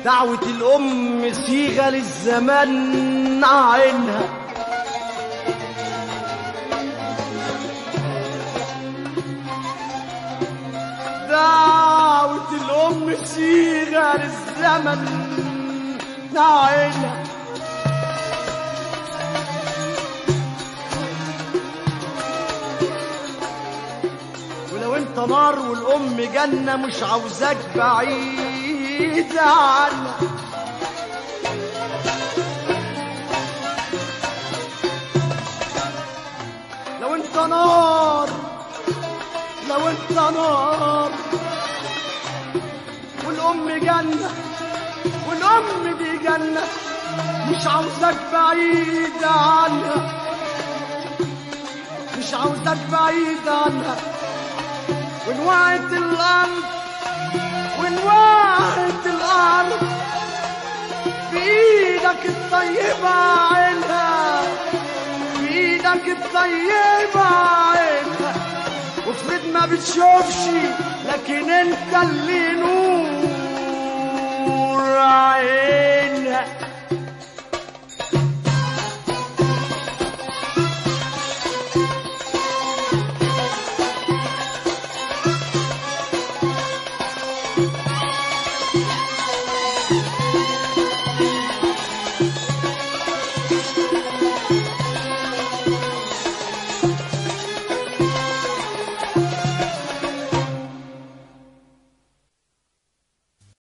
دعوة الأم صيغة للزمان عينها دعوة الأم صيغة للزمن عينها ولو انت نار والأم جنة مش عاوزاك بعيد عنها لو انت نار لو انت نار والام جنة والام دي جنة مش عاوزاك بعيد عنها مش عاوزاك بعيد عنها ونوعت الارض ونوعت الارض بايدك الطيبة عينها بايدك الطيبة عينها وافرض ما بتشوفش لكن انت اللي نور